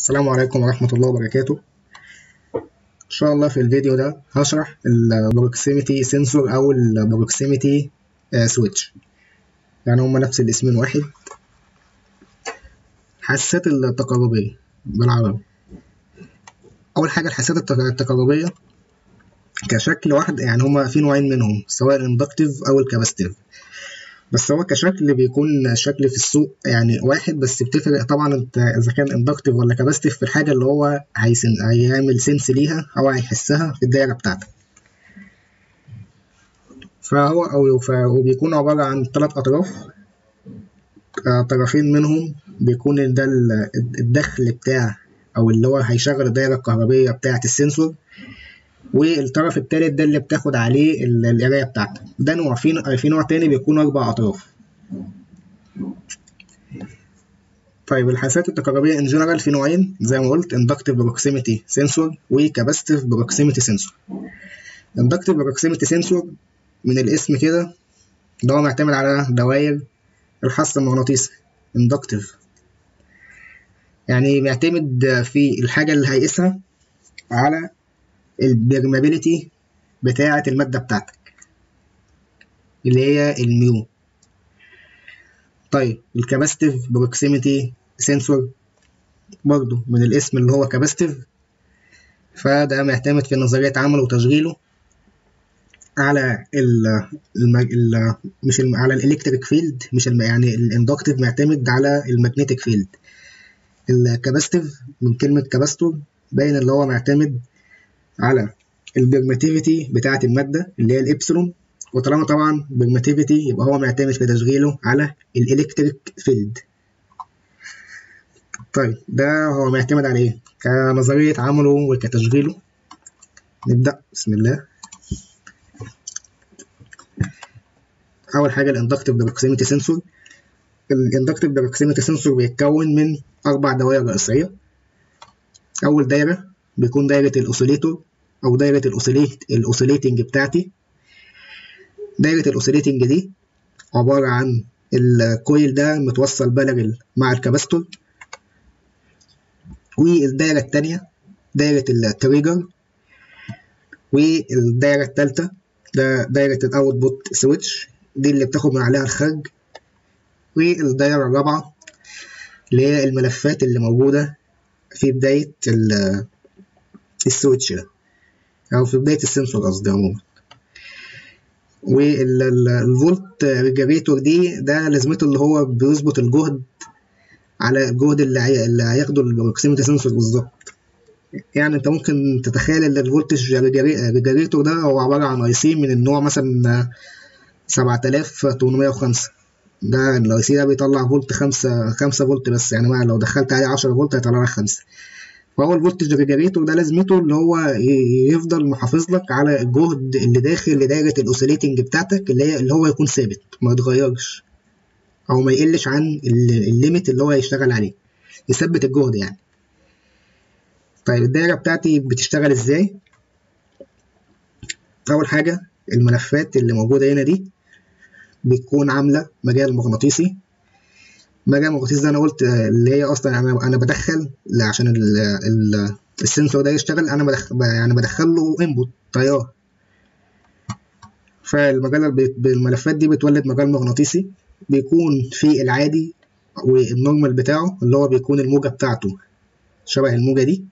السلام عليكم ورحمة الله وبركاته إن شاء الله في الفيديو ده هشرح البروكسيميتي سنسور أو البروكسيميتي سويتش يعني هما نفس الاسمين واحد حساسات التقربية بالعربي أول حاجة الحساسات التقربية كشكل واحد يعني هما في نوعين منهم سواء الاندكتيف أو الكاباستيف بس هو كشكل بيكون شكل في السوق يعني واحد بس بتفرق طبعا انت اذا كان اندكتيف ولا كاباستيف في الحاجه اللي هو هيسن... هيعمل سنس ليها او هيحسها في الدايره بتاعتك فهو او ف... وبيكون عباره عن ثلاث اطراف طرفين منهم بيكون ده الدخل بتاع او اللي هو هيشغل الدايره الكهربيه بتاعه السنسور والطرف التالت ده اللي بتاخد عليه القرايه بتاعتك ده نوع في في نوع تاني بيكون اربع اطراف طيب الحساسات التقربيه ان جنرال في نوعين زي ما قلت اندكتيف بروكسيميتي سنسور وكاباستيف بروكسيميتي سنسور اندكتيف بروكسيميتي سنسور من الاسم كده ده هو معتمد على دوائر الحث المغناطيسي اندكتيف يعني بيعتمد في الحاجه اللي هيقيسها على البرمابيليتي بتاعة المادة بتاعتك اللي هي الميو طيب الكاباستيف بروكسيميتي سنسور برضو من الاسم اللي هو كاباستيف فده معتمد في نظرية عمله وتشغيله على ال ال مش ال على الالكتريك فيلد مش الم يعني الاندكتيف معتمد على المagnetic فيلد الكاباستيف من كلمة كاباستور باين اللي هو معتمد على البرماتيفيتي بتاعة المادة اللي هي الإبسلون وطالما طبعا برماتيفيتي يبقى هو معتمد في تشغيله على الإلكتريك فيلد طيب ده هو معتمد على إيه؟ كنظرية عمله وكتشغيله نبدأ بسم الله أول حاجة الإندكتيف بروكسيميتي سنسور الإندكتيف بروكسيميتي سنسور بيتكون من أربع دوائر رئيسية أول دايرة بيكون دايرة الأوسيليتور أو دايرة الأوسيليت الأوسيليتنج بتاعتي دايرة الأوسيليتنج دي عبارة عن الكويل ده متوصل بارل مع الكاباستور والدايرة التانية دايرة التريجر والدايرة التالتة ده دايرة الأوتبوت سويتش دي اللي بتاخد من عليها الخارج والدايرة الرابعة اللي هي الملفات اللي موجودة في بداية السويتش ده أو في بداية السنسور قصدي عموما والفولت ريجريتور دي ده لازمته اللي هو بيظبط الجهد على الجهد اللي, اللي هياخده البروكسيميتي سنسور بالظبط يعني انت ممكن تتخيل ان الفولتج ريجريتور ده هو عبارة عن اي سي من النوع مثلا 7805 ده الاي سي ده بيطلع فولت 5 5 فولت بس يعني ما لو دخلت عليه 10 فولت هيطلع لك 5 فهو الفولتج ريجريتور ده لازمته اللي هو يفضل محافظ لك على الجهد اللي داخل لدايره الاوسيليتنج بتاعتك اللي هي اللي هو يكون ثابت ما يتغيرش او ما يقلش عن الليميت اللي هو هيشتغل عليه يثبت الجهد يعني طيب الدايره بتاعتي بتشتغل ازاي اول حاجه الملفات اللي موجوده هنا دي بتكون عامله مجال مغناطيسي مجال المغناطيس ده انا قلت اللي هي اصلا انا انا بدخل عشان ال ال السنسور ده يشتغل انا بدخل يعني بدخل له انبوت تيار فالمجال بالملفات دي بتولد مجال مغناطيسي بيكون في العادي والنورمال بتاعه اللي هو بيكون الموجة بتاعته شبه الموجة دي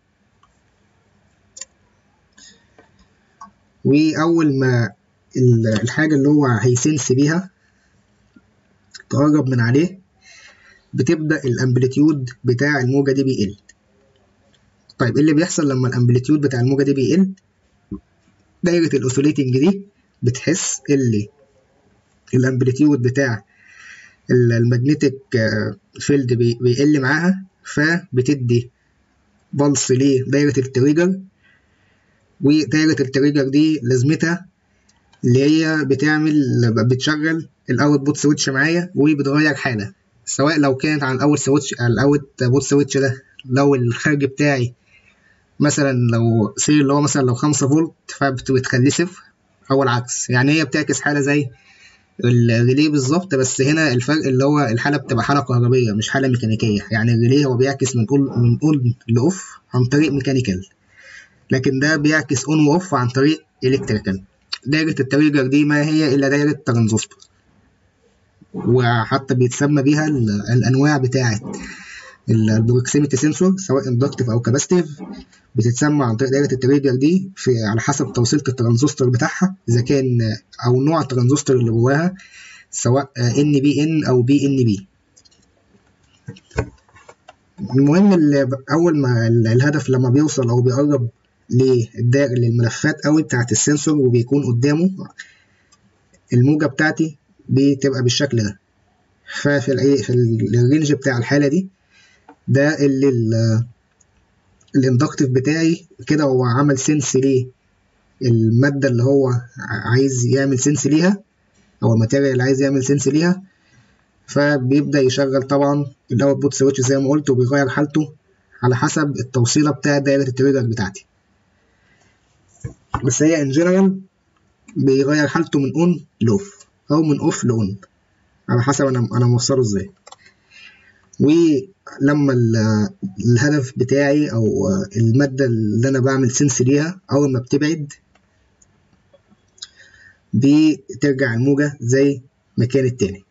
وأول ما الحاجة اللي هو هيسنس بيها تقرب من عليه بتبدأ الأمبليتيود بتاع الموجة دي بيقل طيب ايه اللي بيحصل لما الأمبليتيود بتاع الموجة دي بيقل دايرة الأوسيليتنج دي بتحس اللي الأمبليتيود بتاع المagnetic فيلد بيقل معاها فبتدي بلس لدايرة التريجر ودايرة التريجر دي لازمتها اللي هي بتعمل بتشغل الاوتبوت سويتش معايا وبتغير حاله سواء لو كانت على الاول سويتش على الاوت بوت سويتش ده لو الخارج بتاعي مثلا لو سي اللي هو مثلا لو 5 فولت فبتخليه صفر او العكس يعني هي بتعكس حاله زي الريلي بالظبط بس هنا الفرق اللي هو الحاله بتبقى حاله كهربيه مش حاله ميكانيكيه يعني الريلي هو بيعكس من اون من اون لاوف عن طريق ميكانيكال لكن ده بيعكس اون واوف عن طريق الكتريكال دايره التريجر دي ما هي الا دايره ترانزستور وحتى بيتسمى بيها الانواع بتاعه البروكسيميتي سنسور سواء اندكتيف او كاباستيف بتتسمى عن طريق دايره التريجر دي في على حسب توصيله الترانزستور بتاعها اذا كان او نوع الترانزستور اللي جواها سواء ان بي ان او بي ان بي المهم اول ما الهدف لما بيوصل او بيقرب للدائر للملفات قوي بتاعت السنسور وبيكون قدامه الموجه بتاعتي بتبقى بالشكل ده ففي الايه في الرينج بتاع الحاله دي ده اللي الاندكتيف بتاعي كده هو عمل سنس ليه الماده اللي هو عايز يعمل سنس ليها او الماتيريال اللي عايز يعمل سنس ليها فبيبدا يشغل طبعا الاوتبوت سويتش زي ما قلت وبيغير حالته على حسب التوصيله بتاع دايره التريجر بتاعتي بس هي ان جنرال بيغير حالته من اون لاوف او من اوف لاون على حسب انا انا موصله ازاي ولما الهدف بتاعي او الماده اللي انا بعمل سنس ليها اول ما بتبعد بترجع الموجه زي ما كانت تاني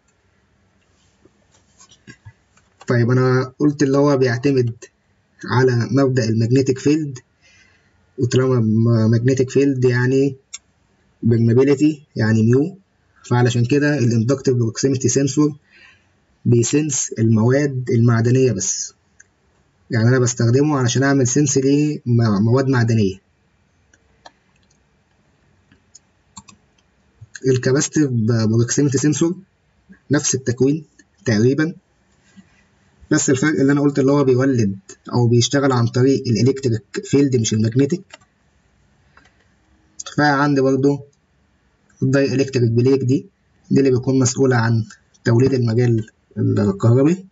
طيب انا قلت اللي هو بيعتمد على مبدا المagnetic فيلد وطالما magnetic فيلد يعني permeability يعني ميو فعلشان كده الاندكتيف بروكسيميتي سنسور بيسنس المواد المعدنية بس يعني أنا بستخدمه علشان أعمل سنس لمواد معدنية الكاباستيف بروكسيميتي سنسور نفس التكوين تقريبا بس الفرق اللي أنا قلت اللي هو بيولد أو بيشتغل عن طريق الإلكتريك فيلد مش المagnetic فعندي برضو الداي إلكتريك بليك دي دي اللي بيكون مسؤولة عن توليد المجال الكهربي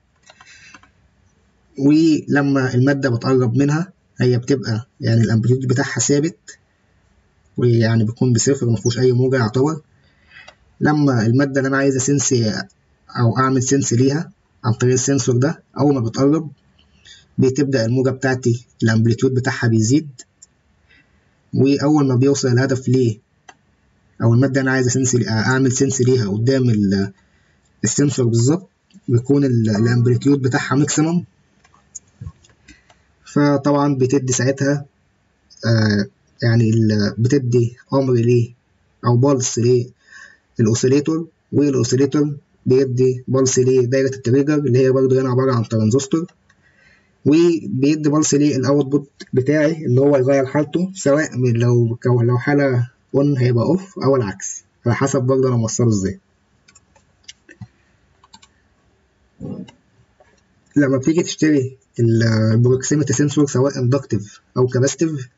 ولما المادة بتقرب منها هي بتبقى يعني الأمبليتيود بتاعها ثابت ويعني بيكون بصفر مفيهوش أي موجة يعتبر لما المادة اللي أنا عايز أسنس أو أعمل سنس ليها عن طريق السنسور ده أول ما بتقرب بتبدأ الموجة بتاعتي الأمبليتيود بتاعها بيزيد وأول ما بيوصل الهدف ليه أو المادة أنا عايز أسنس أعمل سنس ليها قدام السنسور بالظبط بيكون الامبليتيود بتاعها ماكسيمم فطبعا بتدي ساعتها آه يعني بتدي امر ليه او بالس للاوسيليتور والاوسيليتور بيدي بالس لدايره التريجر اللي هي برضه هنا عباره عن ترانزستور وبيدي بالس للاوتبوت بتاعي اللي هو يغير حالته سواء لو لو حاله اون هيبقى اوف او العكس على حسب برضه انا موصله ازاي لما بتيجي تشتري البروكسيميتي سنسور سواء اندكتيف او كاباستيف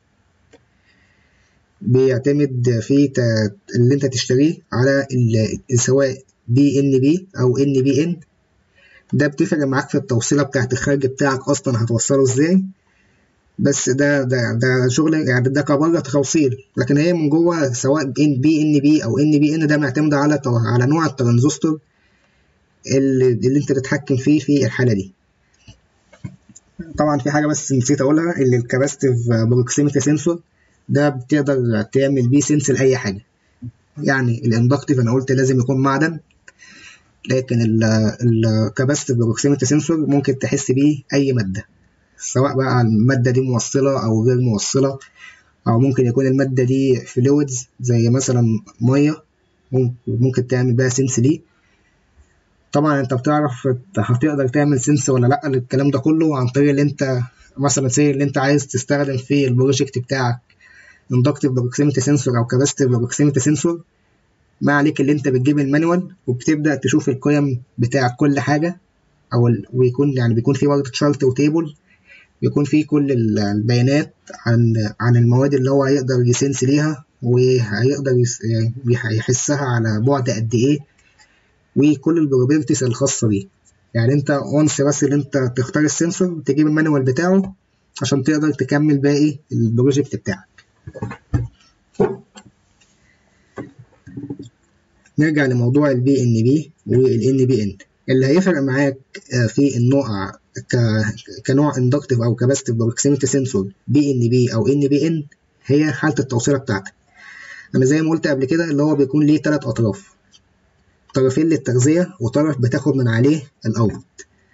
بيعتمد في اللي انت تشتريه على سواء بي ان بي او ان بي ان ده بتفرق معاك في التوصيله بتاعت الخارج بتاعك اصلا هتوصله ازاي بس ده ده ده شغل يعني ده كبره توصيل لكن هي من جوه سواء ان بي ان بي او ان بي ان ده معتمد على على نوع الترانزستور اللي, اللي انت تتحكم فيه في الحاله دي طبعا في حاجه بس نسيت اقولها اللي الكاباستيف بروكسيميتي سنسور ده بتقدر تعمل بيه سنس لاي حاجه يعني الاندكتيف انا قلت لازم يكون معدن لكن الكاباستيف بروكسيميتي سنسور ممكن تحس بيه اي ماده سواء بقى الماده دي موصله او غير موصله او ممكن يكون الماده دي فلويدز زي مثلا ميه ممكن تعمل بيها سنس ليه طبعا انت بتعرف هتقدر تعمل سنس ولا لا الكلام ده كله عن طريق اللي انت مثلا سي اللي انت عايز تستخدم في البروجكت بتاعك اندكتيف بروكسيميتي سنسور او كاباستيف بروكسيميتي سنسور ما عليك اللي انت بتجيب المانيوال وبتبدا تشوف القيم بتاع كل حاجه او ال... ويكون يعني بيكون في برضه شارت وتيبل بيكون فيه كل البيانات عن عن المواد اللي هو هيقدر يسنس ليها وهيقدر يس... يحسها على بعد قد ايه وكل البروبرتيز الخاصه بيه يعني انت اونس بس اللي انت تختار السنسور تجيب المانيوال بتاعه عشان تقدر تكمل باقي البروجكت بتاعك نرجع لموضوع البي ان بي والان بي ان اللي هيفرق معاك في النوع ك... كنوع اندكتيف او كاباسيتيف بروكسيميتي سنسور بي ان بي او ان بي ان هي حاله التوصيله بتاعتك انا زي ما قلت قبل كده اللي هو بيكون ليه ثلاث اطراف طرفين للتغذيه وطرف بتاخد من عليه الاوت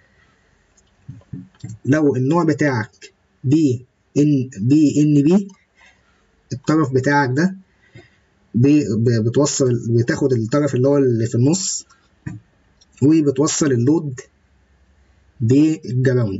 لو النوع بتاعك بي ان بي ان بي الطرف بتاعك ده بتوصل بتاخد الطرف اللي هو اللي في النص وبتوصل اللود بالجراوند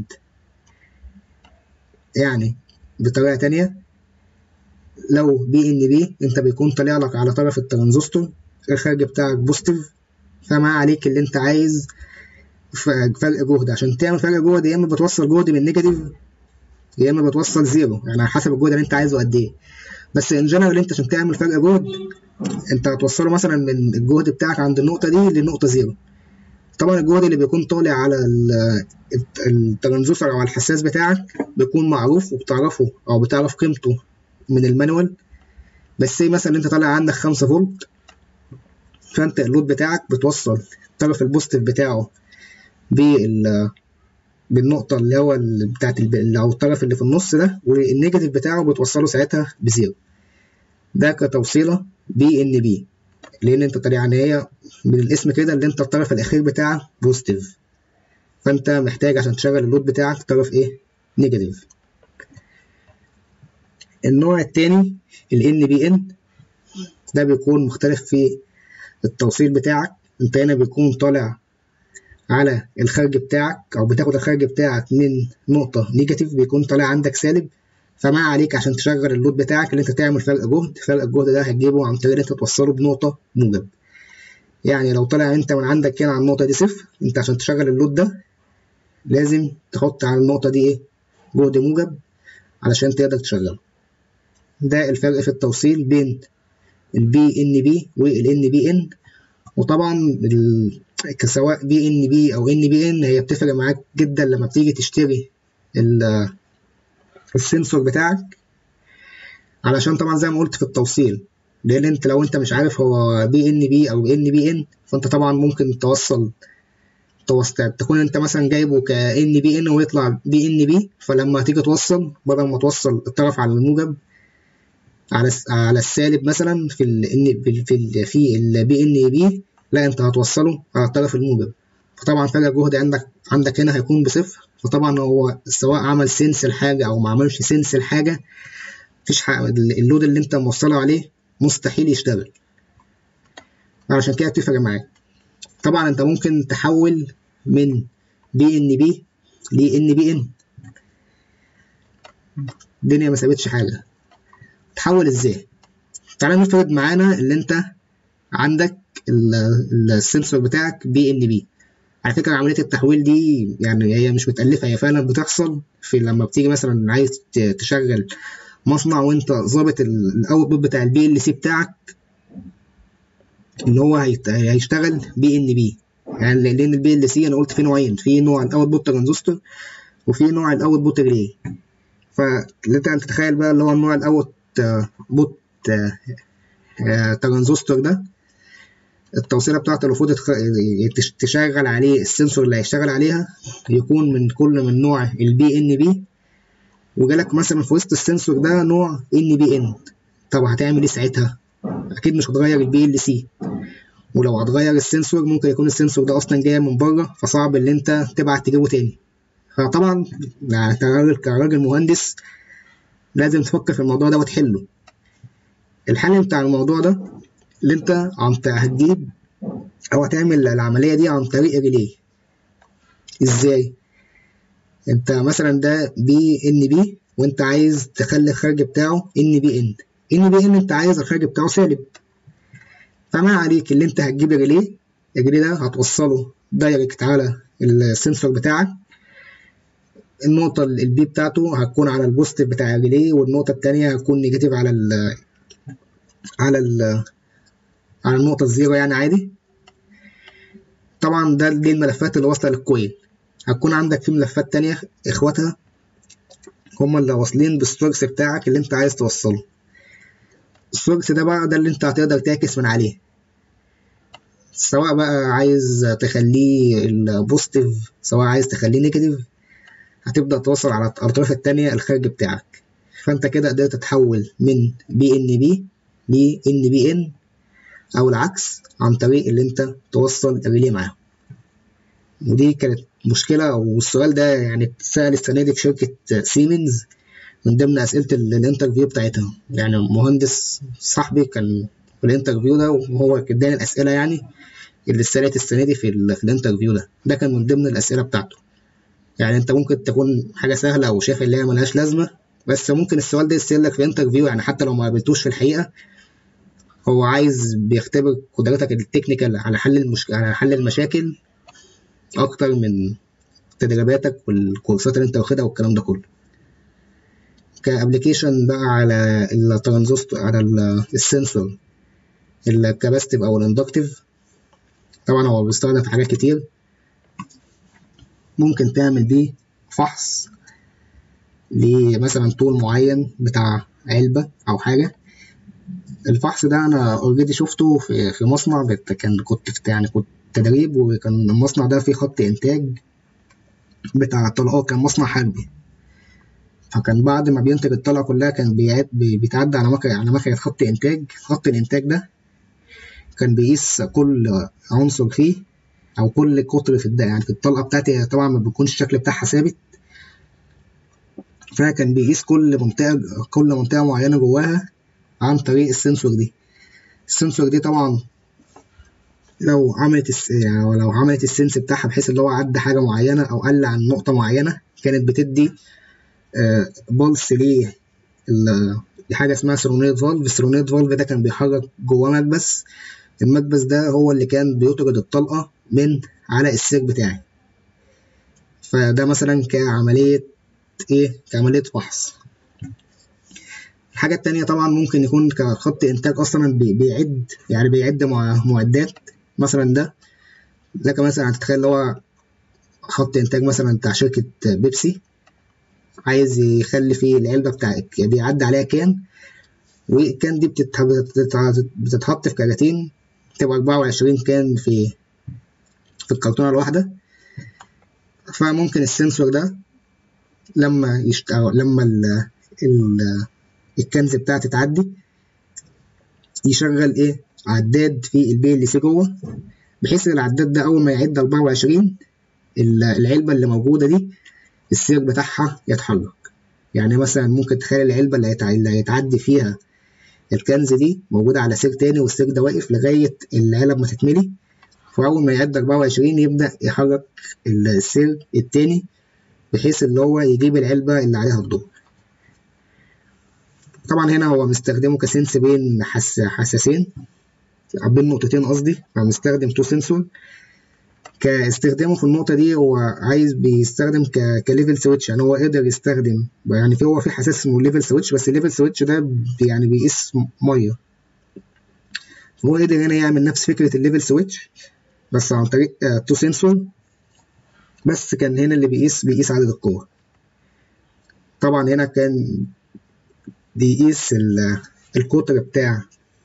يعني بطريقة تانية لو بي ان بي انت بيكون طالع لك على طرف الترانزستور الخارج بتاعك بوزيتيف فما عليك اللي انت عايز فرق جهد عشان تعمل فرق جهد يا اما بتوصل جهد من نيجاتيف يا اما بتوصل زيرو يعني على حسب الجهد اللي انت عايزه قد ايه بس ان جنرال انت عشان تعمل فرق جهد انت هتوصله مثلا من الجهد بتاعك عند النقطة دي لنقطة زيرو طبعا الجهد اللي بيكون طالع على الترانزستور او الحساس بتاعك بيكون معروف وبتعرفه او بتعرف قيمته من المانوال بس زي مثلا انت طالع عندك 5 فولت فانت اللود بتاعك بتوصل الطرف البوزيتيف بتاعه بال بالنقطة اللي هو بتاعت اللي أو الطرف اللي في النص ده والنيجاتيف بتاعه بتوصله ساعتها بزيرو ده كتوصيلة بي إن بي لأن أنت طالع يعني هي من الاسم كده اللي أنت الطرف الأخير بتاعك بوزيتيف فأنت محتاج عشان تشغل اللود بتاعك طرف إيه؟ نيجاتيف النوع التاني ال NBN ده بيكون مختلف في التوصيل بتاعك انت هنا بيكون طالع على الخارج بتاعك او بتاخد الخارج بتاعك من نقطة نيجاتيف بيكون طالع عندك سالب فما عليك عشان تشغل اللود بتاعك اللي انت تعمل فرق جهد فرق الجهد ده هتجيبه عن طريق ان انت توصله بنقطة موجب يعني لو طلع انت من عندك هنا على النقطة دي صفر انت عشان تشغل اللود ده لازم تحط على النقطة دي ايه جهد موجب علشان تقدر تشغله ده الفرق في التوصيل بين البي ان بي والان بي ان وطبعا سواء بي ان بي او ان بي ان هي بتفرق معاك جدا لما بتيجي تشتري السنسور بتاعك علشان طبعا زي ما قلت في التوصيل لان انت لو انت مش عارف هو بي ان بي او ان بي ان فانت طبعا ممكن توصل توصل تكون انت مثلا جايبه ك ان بي ان ويطلع بي ان بي فلما تيجي توصل بدل ما توصل الطرف على الموجب على على السالب مثلا في ال في ال في البي ان بي لا انت هتوصله على الطرف الموجب فطبعا فرق الجهد عندك عندك هنا هيكون بصفر فطبعا هو سواء عمل سنس الحاجه او ما عملش سنس الحاجه مفيش حاجة اللود اللي انت موصله عليه مستحيل يشتغل علشان كده بتفرق معاك طبعا انت ممكن تحول من بي ان بي ل ان بي ان الدنيا ما سابتش حاجه تحول ازاي تعالى نفرض معانا اللي انت عندك السنسور بتاعك بي ان بي على فكره عمليه التحويل دي يعني هي مش متالفه هي فعلا بتحصل في لما بتيجي مثلا عايز تشغل مصنع وانت ظابط الاوتبوت بتاع البي ال سي بتاعك ان هو هيشتغل بي ان بي يعني لان البي ال سي انا قلت في نوعين في نوع الاوتبوت ترانزستور وفي نوع الاوتبوت ريلي فانت تتخيل بقى اللي هو النوع الاوت بوت ترانزستور ده التوصيله بتاعته المفروض تشغل عليه السنسور اللي هيشتغل عليها يكون من كل من نوع البي ان بي وجالك مثلا في وسط السنسور ده نوع ان بي ان طب هتعمل ايه ساعتها اكيد مش هتغير البي ال سي ولو هتغير السنسور ممكن يكون السنسور ده اصلا جاي من بره فصعب ان انت تبعت تجيبه تاني فطبعا يعني كراجل كراجل مهندس لازم تفكر في الموضوع ده وتحله الحل بتاع الموضوع ده اللي انت عم هتجيب او هتعمل العمليه دي عن طريق ريلي ازاي انت مثلا ده بي ان بي وانت عايز تخلي الخارج بتاعه ان بي ان ان بي ان انت عايز الخارج بتاعه سالب فما عليك اللي انت هتجيب ريلي الريلي ده هتوصله دايركت على السنسور بتاعك النقطة البي بتاعته هتكون على البوزيتيف بتاع الريلي والنقطة التانية هتكون نيجاتيف على ال على ال على النقطة الزيرو يعني عادي طبعا ده دي الملفات اللي واصلة للكويل هتكون عندك في ملفات تانية اخواتها هما اللي واصلين بالسورس بتاعك اللي انت عايز توصله السورس ده بقى ده اللي انت هتقدر تعكس من عليه سواء بقى عايز تخليه البوزيتيف سواء عايز تخليه نيجاتيف هتبدأ توصل على الأطراف التانية الخارج بتاعك فأنت كده قدرت تتحول من بي إن بي ل إن بي إن أو العكس عن طريق اللي أنت توصل الريلي معاهم ودي كانت مشكلة والسؤال ده يعني اتسأل السنة دي في شركة سيمنز من ضمن أسئلة الانترفيو بتاعتهم يعني مهندس صاحبي كان في الانترفيو ده وهو اداني الأسئلة يعني اللي اتسألت السنة دي في, ال في الانترفيو ده ده كان من ضمن الأسئلة بتاعته يعني أنت ممكن تكون حاجة سهلة أو شايف اللي هي ملهاش لازمة بس ممكن السؤال ده يتسأل لك في الانترفيو يعني حتى لو ما قابلتوش في الحقيقة هو عايز بيختبر قدرتك التكنيكال على حل المشك... على حل المشاكل اكتر من تدريباتك والكورسات اللي انت واخدها والكلام ده كله كابلكيشن بقى على الترانزستور على السنسور الكاباستيف او الاندكتيف طبعا هو بيستخدم في حاجات كتير ممكن تعمل بيه فحص لمثلا طول معين بتاع علبة أو حاجة الفحص ده أنا أوريدي شفته في, في مصنع كان كنت في يعني كنت تدريب وكان المصنع ده فيه خط إنتاج بتاع الطلقات كان مصنع حربي فكان بعد ما بينتج الطلقة كلها كان بيعد بيتعدى على مكنة على مكنة خط إنتاج خط الإنتاج ده كان بيقيس كل عنصر فيه أو كل قطر في الدقة يعني في الطلقة بتاعتي طبعا ما بيكونش الشكل بتاعها ثابت فكان بيقيس كل منطقة كل منطقة معينة جواها عن طريق السنسور دي السنسور دي طبعا لو عملت الس... يعني لو عملت السنس بتاعها بحيث اللي هو عدى حاجة معينة أو قل عن نقطة معينة كانت بتدي آه بولس ليه لحاجة اسمها سيرونيت فالف السيرونيت فالف ده كان بيحرك جواه مكبس المكبس ده هو اللي كان بيطرد الطلقة من على السير بتاعي فده مثلا كعملية ايه كعملية فحص الحاجة التانية طبعا ممكن يكون كخط إنتاج أصلا بيعد يعني بيعد معدات مثلا ده لك مثلا هتتخيل اللي هو خط إنتاج مثلا بتاع شركة بيبسي عايز يخلي فيه العلبة بتاعك بيعدي عليها كان والكان دي بتتحط في كراتين تبقى 24 كان في في الكرتونة الواحدة فممكن السنسور ده لما يشتغل لما ال ال الكنز بتاعتي تعدي يشغل ايه عداد في البي ال سي جوه بحيث العداد ده اول ما يعد 24 العلبه اللي موجوده دي السير بتاعها يتحرك يعني مثلا ممكن تخيل العلبه اللي هيتعدي فيها الكنز دي موجوده على سير تاني والسير ده واقف لغايه العلب ما تتملي فاول ما يعد 24 يبدا يحرك السير التاني بحيث اللي هو يجيب العلبه اللي عليها الضوء طبعا هنا هو مستخدمه كسنس بين حس حساسين بين نقطتين قصدي فمستخدم تو سنسور كاستخدامه في النقطة دي هو عايز بيستخدم ك... كليفل سويتش يعني هو قدر يستخدم يعني في هو في حساس اسمه ليفل سويتش بس الليفل سويتش ده يعني بيقيس مية هو قدر هنا يعمل نفس فكرة الليفل سويتش بس عن طريق تو سنسور بس كان هنا اللي بيقيس بيقيس عدد القوة طبعا هنا كان بيقيس القطر بتاع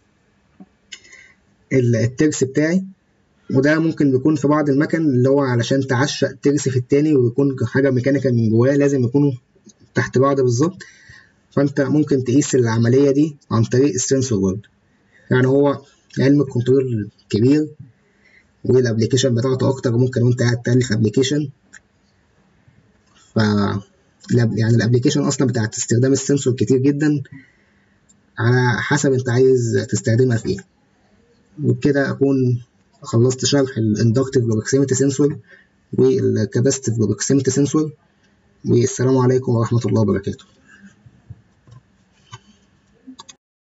الترس بتاعي وده ممكن بيكون في بعض المكن اللي هو علشان تعشق ترس في التاني ويكون حاجة ميكانيكال من جواه لازم يكونوا تحت بعض بالظبط فانت ممكن تقيس العملية دي عن طريق السنسور برضه يعني هو علم الكنترول كبير والابلكيشن بتاعته اكتر ممكن وانت قاعد تالف ابلكيشن ف يعني الابلكيشن اصلا بتاعت استخدام السنسور كتير جدا على حسب انت عايز تستخدمها في ايه وبكده اكون خلصت شرح الاندكتيف بروكسيميتي سنسور والكاباسيتيف بروكسيميتي سنسور والسلام عليكم ورحمه الله وبركاته